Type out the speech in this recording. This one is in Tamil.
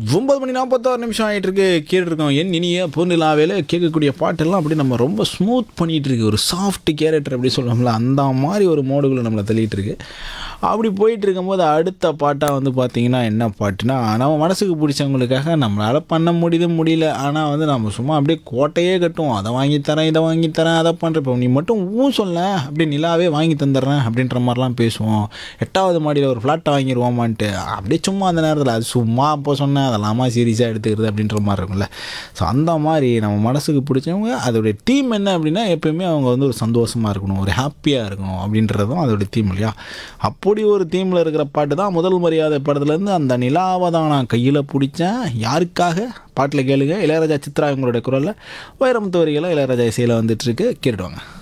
ஒன்பது மணி நாற்பத்தாறு நிமிஷம் ஆகிட்டு இருக்கு கேட்டுருக்கோம் என் இனிய பூநிலாவையில் கேட்கக்கூடிய பாட்டெல்லாம் அப்படி நம்ம ரொம்ப ஸ்மூத் பண்ணிகிட்டு இருக்கு ஒரு சாஃப்ட் கேரக்டர் அப்படி சொல்லுவோம்ல அந்த மாதிரி ஒரு மோடுகளை நம்மளை தள்ளிட்டு இருக்கு அப்படி போயிட்டு இருக்கும்போது அடுத்த பாட்டாக வந்து பார்த்தீங்கன்னா என்ன பாட்டுனா நம்ம மனசுக்கு பிடிச்சவங்களுக்காக நம்மளால் பண்ண முடியுது முடியல ஆனால் வந்து நம்ம சும்மா அப்படியே கோட்டையே கட்டுவோம் அதை வாங்கி தரேன் இதை வாங்கி தரேன் அதை பண்ணுறேன் இப்போ நீ மட்டும் ஊ சொல்ல அப்படியே நிலாவே வாங்கி தந்துடுறேன் அப்படின்ற மாதிரிலாம் பேசுவோம் எட்டாவது மாடியில் ஒரு ஃப்ளாட்டை வாங்கிடுவோமான்ட்டு அப்படியே சும்மா அந்த நேரத்தில் அது சும்மா அப்போ சொன்னேன் அதெல்லாமா சீரியஸாக எடுத்துக்கிறது அப்படின்ற மாதிரி இருக்கும்ல ஸோ அந்த மாதிரி நம்ம மனசுக்கு பிடிச்சவங்க அதோடைய தீம் என்ன அப்படின்னா எப்பயுமே அவங்க வந்து ஒரு சந்தோஷமாக இருக்கணும் ஒரு ஹாப்பியாக இருக்கணும் அப்படின்றதும் அதோடைய தீம் இல்லையா அப்படி ஒரு தீமில் இருக்கிற பாட்டு தான் முதல் மரியாதை படத்துலேருந்து அந்த நிலாவை தான் நான் கையில் பிடிச்சேன் யாருக்காக பாட்டில் கேளுங்க இளையராஜா சித்ரா இவங்களுடைய குரலில் வைரமுத்து வரிகளை இளையராஜா இசையில் வந்துட்டுருக்கு கேட்டுடுவாங்க